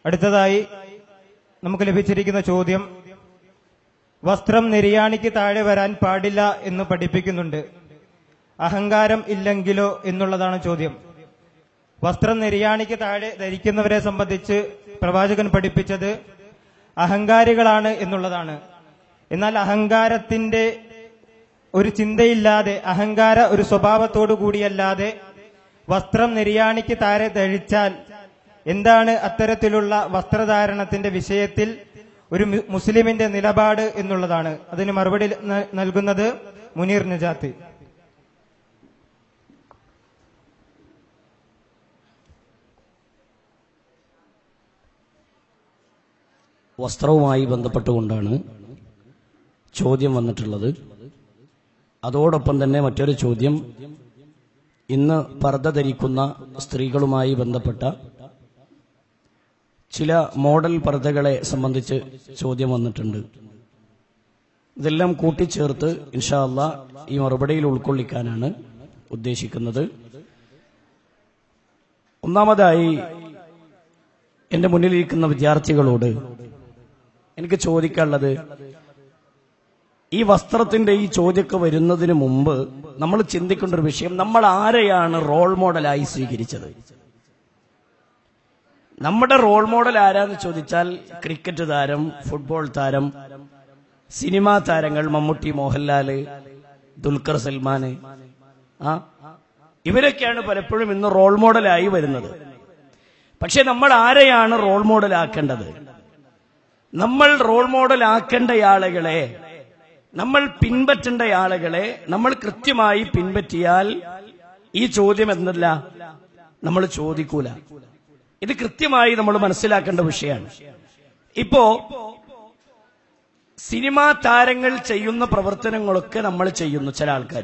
അടുത്തതായി നമുക്ക് ലഭിച്ചിരിക്കുന്ന ചോദ്യം വസ്ത്രം നിര്യാണിക്ക് താഴെ വരാൻ പാടില്ല എന്ന് പഠിപ്പിക്കുന്നുണ്ട് അഹങ്കാരം ഇല്ലെങ്കിലോ എന്നുള്ളതാണ് ചോദ്യം വസ്ത്രം നിര്യാണിക്ക് താഴെ ധരിക്കുന്നവരെ സംബന്ധിച്ച് പ്രവാചകൻ പഠിപ്പിച്ചത് അഹങ്കാരികളാണ് എന്നുള്ളതാണ് എന്നാൽ അഹങ്കാരത്തിന്റെ ഒരു ചിന്തയില്ലാതെ അഹങ്കാര ഒരു സ്വഭാവത്തോടു കൂടിയല്ലാതെ വസ്ത്രം നിര്യാണിക്ക് താഴെ ധരിച്ചാൽ എന്താണ് അത്തരത്തിലുള്ള വസ്ത്രധാരണത്തിന്റെ വിഷയത്തിൽ ഒരു മു- മുസ്ലിമിന്റെ നിലപാട് എന്നുള്ളതാണ് അതിന് മറുപടി ന- നൽകുന്നത് മുനീർ നജാത്ത് വസ്ത്രവുമായി ബന്ധപ്പെട്ടുകൊണ്ടാണ് ചോദ്യം വന്നിട്ടുള്ളത് അതോടൊപ്പം തന്നെ മറ്റൊരു ചോദ്യം ഇന്ന് പർദ്ദ ധരിക്കുന്ന സ്ത്രീകളുമായി ബന്ധപ്പെട്ട ചില മോഡൽ പർദ്ദകളെ സംബന്ധിച്ച് ചോദ്യം വന്നിട്ടുണ്ട് ഇതെല്ലാം കൂട്ടിച്ചേർത്ത് ഇൻഷാ അള്ളാ ഈ മറുപടിയിൽ ഉൾക്കൊള്ളിക്കാനാണ് ഉദ്ദേശിക്കുന്നത് ഒന്നാമതായി എന്റെ മുന്നിലിരിക്കുന്ന വിദ്യാർത്ഥികളോട് എനിക്ക് ചോദിക്കാനുള്ളത് ഈ വസ്ത്രത്തിന്റെ ഈ ചോദ്യമൊക്കെ വരുന്നതിന് മുമ്പ് നമ്മൾ ചിന്തിക്കേണ്ട ഒരു വിഷയം നമ്മൾ ആരെയാണ് റോൾ മോഡലായി സ്വീകരിച്ചത് നമ്മുടെ റോൾ മോഡൽ ആരാന്ന് ചോദിച്ചാൽ ക്രിക്കറ്റ് താരം ഫുട്ബോൾ താരം സിനിമാ താരങ്ങൾ മമ്മൂട്ടി മോഹൻലാല് ദുൽഖർ സൽമാന് ആ ഇവരൊക്കെയാണ് പലപ്പോഴും ഇന്ന് റോൾ മോഡലായി വരുന്നത് പക്ഷെ നമ്മൾ ആരെയാണ് റോൾ മോഡലാക്കേണ്ടത് നമ്മൾ റോൾ മോഡൽ ആക്കേണ്ട ആളുകളെ നമ്മൾ പിൻപറ്റേണ്ട ആളുകളെ നമ്മൾ കൃത്യമായി പിൻപറ്റിയാൽ ഈ ചോദ്യം എന്നല്ല നമ്മൾ ചോദിക്കൂല ഇത് കൃത്യമായി നമ്മൾ മനസ്സിലാക്കേണ്ട വിഷയമാണ് ഇപ്പോ സിനിമാ താരങ്ങൾ ചെയ്യുന്ന പ്രവർത്തനങ്ങളൊക്കെ നമ്മൾ ചെയ്യുന്നു ചില ആൾക്കാർ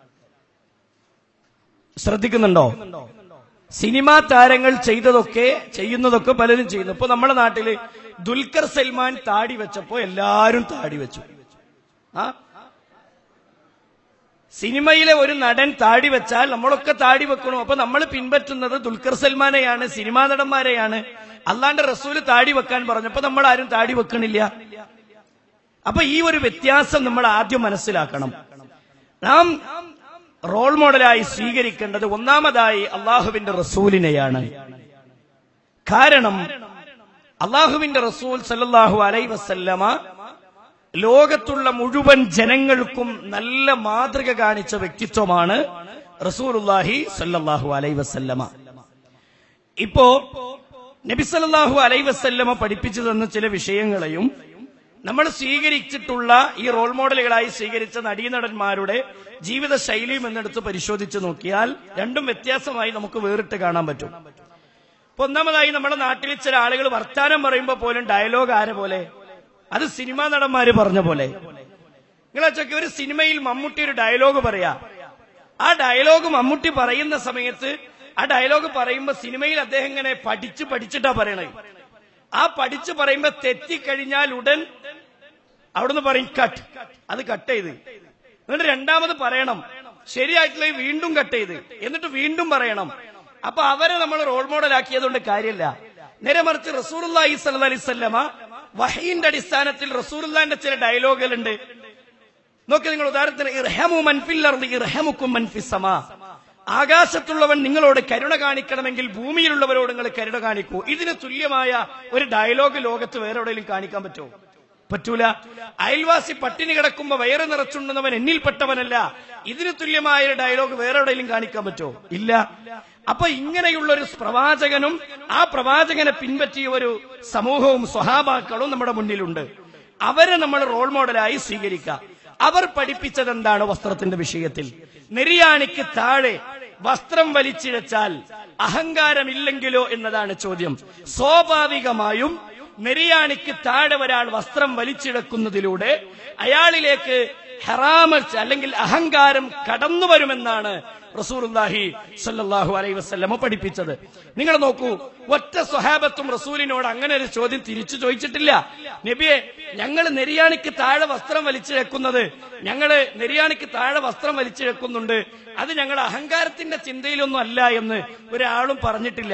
ശ്രദ്ധിക്കുന്നുണ്ടോ സിനിമാ താരങ്ങൾ ചെയ്തതൊക്കെ ചെയ്യുന്നതൊക്കെ പലരും ചെയ്യുന്നു ഇപ്പൊ നമ്മുടെ നാട്ടില് ദുൽഖർ സൽമാൻ താടി വെച്ചപ്പോ എല്ലാരും താടി വെച്ചു ആ സിനിമയിലെ ഒരു നടൻ താടി വെച്ചാൽ നമ്മളൊക്കെ താടി വെക്കണം അപ്പൊ നമ്മൾ പിൻപറ്റുന്നത് ദുൽഖർ സൽമാനെയാണ് സിനിമാ നടന്മാരെയാണ് അല്ലാണ്ട് റസൂല് താടി വെക്കാൻ പറഞ്ഞപ്പോ നമ്മൾ ആരും താടി വെക്കണില്ല അപ്പൊ ഈ ഒരു വ്യത്യാസം നമ്മൾ ആദ്യം മനസ്സിലാക്കണം നാം റോൾ മോഡലായി സ്വീകരിക്കേണ്ടത് ഒന്നാമതായി അള്ളാഹുവിന്റെ റസൂലിനെയാണ് കാരണം അള്ളാഹുവിന്റെ റസൂൽ സല്ലല്ലാഹു അലൈ വസല്ലമ ലോകത്തുള്ള മുഴുവൻ ജനങ്ങൾക്കും നല്ല മാതൃക കാണിച്ച വ്യക്തിത്വമാണ് റസൂലുല്ലാഹി സല്ലല്ലാഹു അലൈ വസല്ലമ ഇപ്പോ നബി സല്ലല്ലാഹു അലൈ വസല്ലമ പഠിപ്പിച്ചു തന്ന ചില വിഷയങ്ങളെയും നമ്മൾ സ്വീകരിച്ചിട്ടുള്ള ഈ റോൾ മോഡലുകളായി സ്വീകരിച്ച നടീനടന്മാരുടെ ജീവിത ശൈലിയും എന്നെടുത്ത് പരിശോധിച്ച് നോക്കിയാൽ രണ്ടും വ്യത്യാസമായി നമുക്ക് വേറിട്ട് കാണാൻ പറ്റും ഇപ്പൊ ഒന്നാമതായി നമ്മുടെ നാട്ടിൽ ചില ആളുകൾ വർത്താനം പറയുമ്പോൾ പോലും ഡയലോഗ് ആരെ പോലെ അത് സിനിമാ നടന്മാര് പറഞ്ഞ പോലെ നിങ്ങൾ വെച്ചൊക്കെ ഒരു സിനിമയിൽ മമ്മൂട്ടി ഒരു ഡയലോഗ് പറയാ ആ ഡയലോഗ് മമ്മൂട്ടി പറയുന്ന സമയത്ത് ആ ഡയലോഗ് പറയുമ്പോ സിനിമയിൽ അദ്ദേഹം ഇങ്ങനെ പഠിച്ച് പഠിച്ചിട്ടാ പറയണേ ആ പഠിച്ച് പറയുമ്പോ തെറ്റിക്കഴിഞ്ഞാൽ ഉടൻ അവിടുന്ന് പറയും കട്ട് അത് കട്ട് ചെയ്ത് എന്നിട്ട് രണ്ടാമത് പറയണം ശരിയായിട്ടുള്ള വീണ്ടും കട്ട് ചെയ്ത് എന്നിട്ട് വീണ്ടും പറയണം അപ്പൊ അവരെ നമ്മൾ റോൾ മോഡൽ ആക്കിയതുകൊണ്ട് കാര്യമില്ല നേരെ മറിച്ച് റസൂർല്ലാഹി സല്ല അലിസ്വല്ലമ വഹീന്റെ അടിസ്ഥാനത്തിൽ റസൂർല്ലാന്റെ ചില ഡയലോഗുകളുണ്ട് നോക്കി നിങ്ങൾ ഉദാഹരണത്തിന് ഇർഹമു മൻഫിൽ അർദി ഇർഹമുക്കും മൻഫിസമാ ആകാശത്തുള്ളവൻ നിങ്ങളോട് കരുണ കാണിക്കണമെങ്കിൽ ഭൂമിയിലുള്ളവരോട് നിങ്ങൾ കരുണ കാണിക്കൂ ഇതിന് തുല്യമായ ഒരു ഡയലോഗ് ലോകത്ത് വേറെ എവിടെയെങ്കിലും കാണിക്കാൻ പറ്റുമോ പറ്റൂല അയൽവാസി പട്ടിണി കിടക്കുമ്പോ വയറ് നിറച്ചുണ്ടെന്നവൻ എന്നിൽപ്പെട്ടവനല്ല ഇതിന് തുല്യമായ ഒരു ഡയലോഗ് വേറെ എവിടെയെങ്കിലും കാണിക്കാൻ പറ്റുമോ ഇല്ല അപ്പൊ ഇങ്ങനെയുള്ള ഒരു പ്രവാചകനും ആ പ്രവാചകനെ പിൻപറ്റിയ ഒരു സമൂഹവും സ്വഹാബാക്കളും നമ്മുടെ മുന്നിലുണ്ട് അവരെ നമ്മൾ റോൾ മോഡലായി സ്വീകരിക്കുക അവർ പഠിപ്പിച്ചത് എന്താണ് വസ്ത്രത്തിന്റെ വിഷയത്തിൽ നെരിയാണിക്ക് താഴെ വസ്ത്രം വലിച്ചിഴച്ചാൽ അഹങ്കാരമില്ലെങ്കിലോ എന്നതാണ് ചോദ്യം സ്വാഭാവികമായും നെരിയാണിക്ക് താഴെ ഒരാൾ വസ്ത്രം വലിച്ചിഴക്കുന്നതിലൂടെ അയാളിലേക്ക് ഹറാമൽ അല്ലെങ്കിൽ അഹങ്കാരം കടന്നു വരുമെന്നാണ് റസൂലുള്ളാഹി സല്ലല്ലാഹു അലൈഹി വസല്ലമ പഠിപ്പിച്ചത് നിങ്ങൾ നോക്കൂ ഒറ്റ സ്വഹാബത്തും റസൂലിനോട് അങ്ങനെ ഒരു ചോദ്യം തിരിച്ചു ചോദിച്ചിട്ടില്ല നബിയെ ഞങ്ങൾ നെരിയാണിക്ക് താഴെ വസ്ത്രം വലിച്ചിഴക്കുന്നത് ഞങ്ങള് നെരിയാണിക്ക് താഴെ വസ്ത്രം വലിച്ചിഴക്കുന്നുണ്ട് അത് ഞങ്ങൾ അഹങ്കാരത്തിന്റെ ചിന്തയിലൊന്നും അല്ല എന്ന് ഒരാളും പറഞ്ഞിട്ടില്ല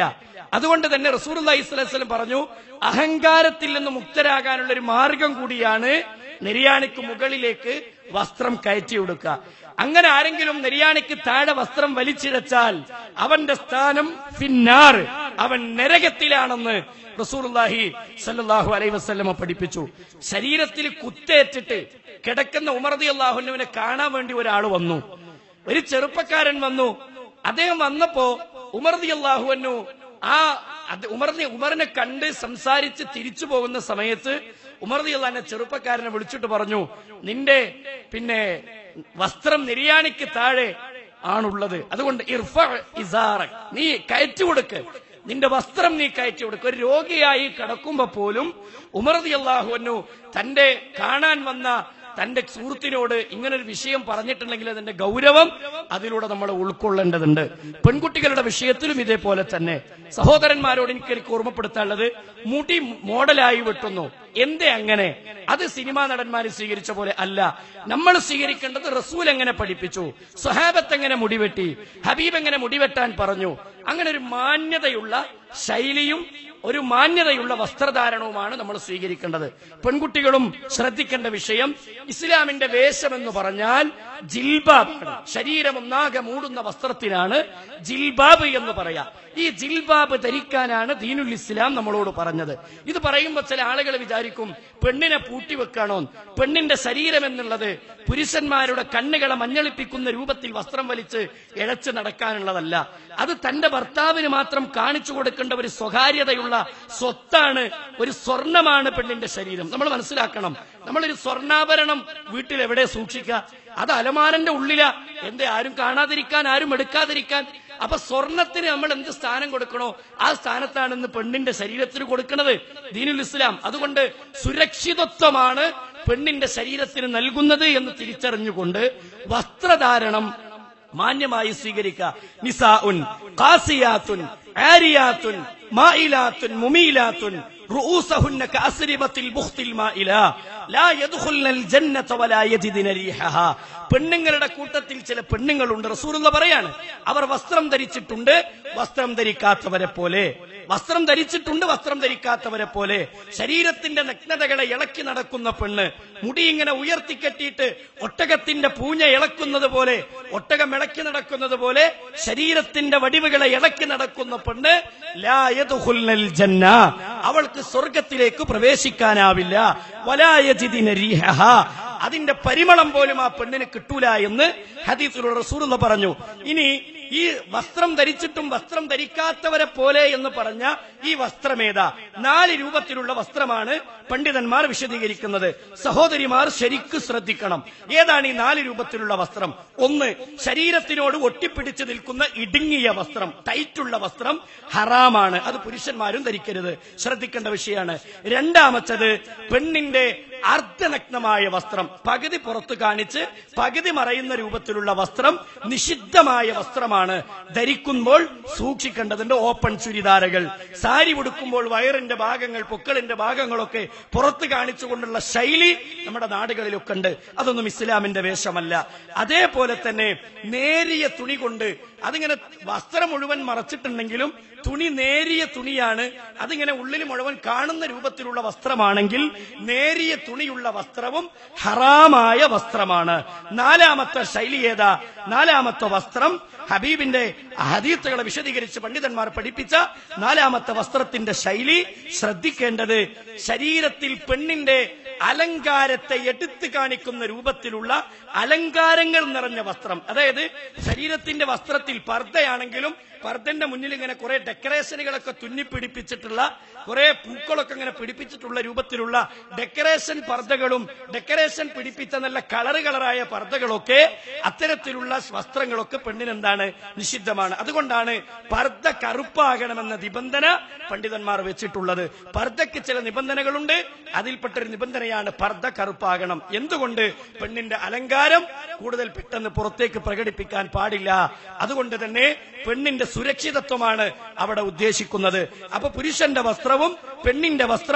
അതുകൊണ്ട് തന്നെ റസൂർ അലൈഹിസ്ലം പറഞ്ഞു അഹങ്കാരത്തിൽ നിന്ന് മുക്തരാകാനുള്ള ഒരു മാർഗം കൂടിയാണ് നെരിയാണിക്ക് മുകളിലേക്ക് വസ്ത്രം കയറ്റി കൊടുക്കുക അങ്ങനെ ആരെങ്കിലും നെരിയാണിക്ക് താഴെ വസ്ത്രം വലിച്ചിഴച്ചാൽ അവന്റെ സ്ഥാനം ഫിന്നാർ അവൻ നരകത്തിലാണെന്ന് റസൂർലാഹി സല്ലാഹു അലൈ വസ്ലമ പഠിപ്പിച്ചു ശരീരത്തിൽ കുത്തേറ്റിട്ട് കിടക്കുന്ന ഉമർദി അള്ളാഹുനുവിനെ കാണാൻ വേണ്ടി ഒരാൾ വന്നു ഒരു ചെറുപ്പക്കാരൻ വന്നു അദ്ദേഹം വന്നപ്പോ ഉമർദി അള്ളാഹുവന്നു ആ അത് ഉമർദി ഉമറിനെ കണ്ട് സംസാരിച്ച് തിരിച്ചു പോകുന്ന സമയത്ത് ഉമർദി അള്ളാഹിനെ ചെറുപ്പക്കാരനെ വിളിച്ചിട്ട് പറഞ്ഞു നിന്റെ പിന്നെ വസ്ത്രം നിര്യാണിക്ക് താഴെ ആണുള്ളത് അതുകൊണ്ട് ഇർഫ ഇസാറക് നീ കയറ്റി കൊടുക്ക് നിന്റെ വസ്ത്രം നീ കയറ്റി കൊടുക്കുക ഒരു രോഗിയായി കിടക്കുമ്പോ പോലും ഉമർദി അള്ളാഹുവന്നു തന്റെ കാണാൻ വന്ന തന്റെ സുഹൃത്തിനോട് ഇങ്ങനൊരു വിഷയം പറഞ്ഞിട്ടുണ്ടെങ്കിൽ അതിന്റെ ഗൗരവം അതിലൂടെ നമ്മൾ ഉൾക്കൊള്ളേണ്ടതുണ്ട് പെൺകുട്ടികളുടെ വിഷയത്തിലും ഇതേപോലെ തന്നെ സഹോദരന്മാരോട് എനിക്ക് എനിക്ക് ഓർമ്മപ്പെടുത്താനുള്ളത് മുടി മോഡലായി വെട്ടുന്നു എന്തേ അങ്ങനെ അത് സിനിമാ നടന്മാർ സ്വീകരിച്ച പോലെ അല്ല നമ്മൾ സ്വീകരിക്കേണ്ടത് റസൂൽ എങ്ങനെ പഠിപ്പിച്ചു സ്വഹാബത്ത് എങ്ങനെ മുടിവെട്ടി ഹബീബ് എങ്ങനെ മുടിവെട്ടാൻ പറഞ്ഞു അങ്ങനെ ഒരു മാന്യതയുള്ള ശൈലിയും ഒരു മാന്യതയുള്ള വസ്ത്രധാരണവുമാണ് നമ്മൾ സ്വീകരിക്കേണ്ടത് പെൺകുട്ടികളും ശ്രദ്ധിക്കേണ്ട വിഷയം ഇസ്ലാമിന്റെ വേഷം എന്ന് പറഞ്ഞാൽ ജിൽബാബാണ് ശരീരം ഒന്നാകെ മൂടുന്ന വസ്ത്രത്തിനാണ് ജിൽബാബ് എന്ന് പറയാ ഈ ജിൽബാബ് ധരിക്കാനാണ് ദീനുൽ ഇസ്ലാം നമ്മളോട് പറഞ്ഞത് ഇത് പറയുമ്പോൾ ചില ആളുകൾ വിചാരിക്കും പെണ്ണിനെ പൂട്ടിവെക്കാണോ പെണ്ണിന്റെ ശരീരം എന്നുള്ളത് പുരുഷന്മാരുടെ കണ്ണുകളെ മഞ്ഞളിപ്പിക്കുന്ന രൂപത്തിൽ വസ്ത്രം വലിച്ച് ഇഴച്ച് നടക്കാനുള്ളതല്ല അത് തന്റെ ഭർത്താവിന് മാത്രം കാണിച്ചു കൊടുക്കേണ്ട ഒരു സ്വകാര്യതയുള്ള സ്വത്താണ് ഒരു സ്വർണമാണ് പെണ്ണിന്റെ ശരീരം നമ്മൾ മനസ്സിലാക്കണം നമ്മളൊരു സ്വർണ്ണാഭരണം വീട്ടിൽ എവിടെ സൂക്ഷിക്കുക അത് അലമാരന്റെ ഉള്ളില എന്തേ ആരും കാണാതിരിക്കാൻ ആരും എടുക്കാതിരിക്കാൻ അപ്പൊ സ്വർണത്തിന് നമ്മൾ എന്ത് സ്ഥാനം കൊടുക്കണോ ആ സ്ഥാനത്താണ് ഇന്ന് പെണ്ണിന്റെ ശരീരത്തിന് കൊടുക്കുന്നത് ദീനുൽ ഇസ്ലാം അതുകൊണ്ട് സുരക്ഷിതത്വമാണ് പെണ്ണിന്റെ ശരീരത്തിന് നൽകുന്നത് എന്ന് തിരിച്ചറിഞ്ഞുകൊണ്ട് വസ്ത്രധാരണം മാന്യമായി സ്വീകരിക്കുക നിസാഉൻ ഖാസിയാത്തുൻ ആരിയാത്തുൻ മായിലാത്തുൻ മുമീലാത്തുൻ رؤوسهن كأسربة البخت المائلة لا يدخلن الجنة ولا يجدن ريحها പെണ്ണുങ്ങളുടെ കൂട്ടത്തിൽ ചില പെണ്ണുങ്ങളുണ്ട് റസൂലുള്ള പറയാണ് അവർ വസ്ത്രം ധരിച്ചിട്ടുണ്ട് വസ്ത്രം ധരിക്കാത്തവരെ പോലെ വസ്ത്രം ധരിച്ചിട്ടുണ്ട് വസ്ത്രം ധരിക്കാത്തവരെ പോലെ ശരീരത്തിന്റെ നഗ്നതകളെ ഇളക്കി നടക്കുന്ന പെണ്ണ് മുടി ഇങ്ങനെ ഉയർത്തിക്കെട്ടിയിട്ട് ഒട്ടകത്തിന്റെ പൂഞ്ഞ ഇളക്കുന്നത് പോലെ ഒട്ടകം ഇളക്കി നടക്കുന്നത് പോലെ ശരീരത്തിന്റെ വടിവുകളെ ഇളക്കി നടക്കുന്ന പെണ്ണ് ലാ യദ്ഖുൽനൽ ജന്ന അവൾക്ക് സ്വർഗത്തിലേക്ക് പ്രവേശിക്കാനാവില്ല വലായജിദിന റീഹഹ അതിന്റെ പരിമളം പോലും ആ പെണ്ണിന് കിട്ടൂല എന്ന് ഹദീസുലുള്ള റസൂലുള്ള പറഞ്ഞു ഇനി ഈ വസ്ത്രം ധരിച്ചിട്ടും വസ്ത്രം ധരിക്കാത്തവരെ പോലെ എന്ന് പറഞ്ഞ ഈ വസ്ത്രമേതാ നാല് രൂപത്തിലുള്ള വസ്ത്രമാണ് പണ്ഡിതന്മാർ വിശദീകരിക്കുന്നത് സഹോദരിമാർ ശരിക്ക് ശ്രദ്ധിക്കണം ഏതാണ് ഈ നാല് രൂപത്തിലുള്ള വസ്ത്രം ഒന്ന് ശരീരത്തിനോട് ഒട്ടിപ്പിടിച്ചു നിൽക്കുന്ന ഇടുങ്ങിയ വസ്ത്രം ടൈറ്റുള്ള വസ്ത്രം ഹറാമാണ് അത് പുരുഷന്മാരും ധരിക്കരുത് ശ്രദ്ധിക്കേണ്ട വിഷയമാണ് രണ്ടാമത്തത് പെണ്ണിന്റെ അർദ്ധനഗ്നമായ വസ്ത്രം പകുതി പുറത്ത് കാണിച്ച് പകുതി മറയുന്ന രൂപത്തിലുള്ള വസ്ത്രം നിഷിദ്ധമായ വസ്ത്രമാണ് ധരിക്കുമ്പോൾ സൂക്ഷിക്കേണ്ടതുണ്ട് ഓപ്പൺ ചുരിദാരകൾ സാരി ഉടുക്കുമ്പോൾ വയറിന്റെ ഭാഗങ്ങൾ പൊക്കളിന്റെ ഭാഗങ്ങളൊക്കെ പുറത്ത് കാണിച്ചുകൊണ്ടുള്ള ശൈലി നമ്മുടെ നാടുകളിലൊക്കെ ഉണ്ട് അതൊന്നും ഇസ്ലാമിന്റെ വേഷമല്ല അതേപോലെ തന്നെ നേരിയ തുണി കൊണ്ട് അതിങ്ങനെ വസ്ത്രം മുഴുവൻ മറച്ചിട്ടുണ്ടെങ്കിലും തുണി നേരിയ തുണിയാണ് അതിങ്ങനെ ഉള്ളിൽ മുഴുവൻ കാണുന്ന രൂപത്തിലുള്ള വസ്ത്രമാണെങ്കിൽ നേരിയ തുണിയുള്ള വസ്ത്രവും ഹറാമായ വസ്ത്രമാണ് നാലാമത്തെ ശൈലി ഏതാ നാലാമത്തെ വസ്ത്രം ഹബീബിന്റെ ഹദീത്തുകളെ വിശദീകരിച്ച് പണ്ഡിതന്മാർ പഠിപ്പിച്ച നാലാമത്തെ വസ്ത്രത്തിന്റെ ശൈലി ശ്രദ്ധിക്കേണ്ടത് ശരീരത്തിൽ പെണ്ണിന്റെ അലങ്കാരത്തെ എടുത്തു കാണിക്കുന്ന രൂപത്തിലുള്ള അലങ്കാരങ്ങൾ നിറഞ്ഞ വസ്ത്രം അതായത് ശരീരത്തിന്റെ വസ്ത്രത്തിൽ പർദ്ദയാണെങ്കിലും പർദ്ദന്റെ മുന്നിൽ ഇങ്ങനെ കുറെ ഡെക്കറേഷനുകളൊക്കെ തുന്നിപ്പിടിപ്പിച്ചിട്ടുള്ള കുറെ പൂക്കളൊക്കെ ഇങ്ങനെ പിടിപ്പിച്ചിട്ടുള്ള രൂപത്തിലുള്ള ഡെക്കറേഷൻ പർദ്ദകളും ഡെക്കറേഷൻ പിടിപ്പിച്ച നല്ല കളർ കളറായ പർദ്ദകളൊക്കെ അത്തരത്തിലുള്ള വസ്ത്രങ്ങളൊക്കെ പെണ്ണിനെന്താണ് നിഷിദ്ധമാണ് അതുകൊണ്ടാണ് പർദ്ദ കറുപ്പാകണമെന്ന നിബന്ധന പണ്ഡിതന്മാർ വെച്ചിട്ടുള്ളത് പർദ്ദയ്ക്ക് ചില നിബന്ധനകളുണ്ട് അതിൽപ്പെട്ടൊരു നിബന്ധനയാണ് പർദ്ദ കറുപ്പാകണം എന്തുകൊണ്ട് പെണ്ണിന്റെ അലങ്കാരം കൂടുതൽ പെട്ടെന്ന് പുറത്തേക്ക് പ്രകടിപ്പിക്കാൻ പാടില്ല അതുകൊണ്ട് തന്നെ പെണ്ണിന്റെ സുരക്ഷിതത്വമാണ് അവിടെ ഉദ്ദേശിക്കുന്നത് അപ്പൊ പുരുഷന്റെ വസ്ത്രവും പെണ്ണിന്റെ വസ്ത്രവും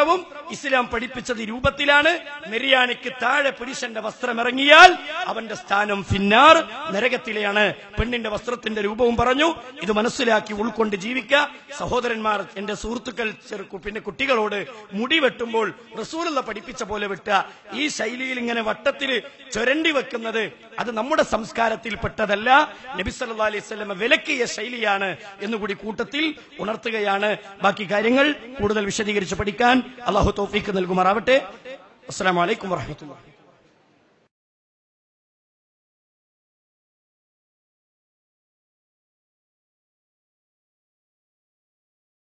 ഇസ്ലാം പഠിപ്പിച്ചത് ഈ രൂപത്തിലാണ് നെരിയാണിക്ക് താഴെ പുരുഷന്റെ വസ്ത്രം ഇറങ്ങിയാൽ അവന്റെ സ്ഥാനം ഫിന്നാർ നരകത്തിലെയാണ് പെണ്ണിന്റെ വസ്ത്രത്തിന്റെ രൂപവും പറഞ്ഞു ഇത് മനസ്സിലാക്കി ഉൾക്കൊണ്ട് ജീവിക്കുക സഹോദരന്മാർ എന്റെ സുഹൃത്തുക്കൾ ചെറു പിന്നെ കുട്ടികളോട് മുടി വെട്ടുമ്പോൾ റസൂലുള്ള പഠിപ്പിച്ച പോലെ വെട്ടുക ഈ ശൈലിയിൽ ഇങ്ങനെ വട്ടത്തിൽ ചുരണ്ടി വെക്കുന്നത് അത് നമ്മുടെ സംസ്കാരത്തിൽപ്പെട്ടതല്ല നബി സല്ലല്ലാഹു അലൈഹി വസല്ലം വിലക്കിയ ശൈലിയാണ് എന്നുകൂടി കൂട്ടത്തിൽ ഉണർത്തുകയാണ് ബാക്കി കാര്യങ്ങൾ കൂടുതൽ വിശദീകരിച്ച് പഠിക്കാൻ അള്ളാഹു തൗഫീക്ക് നൽകുമാറാവട്ടെ അസ്സലാമു അലൈക്കും വറഹ്മത്തുള്ളാഹി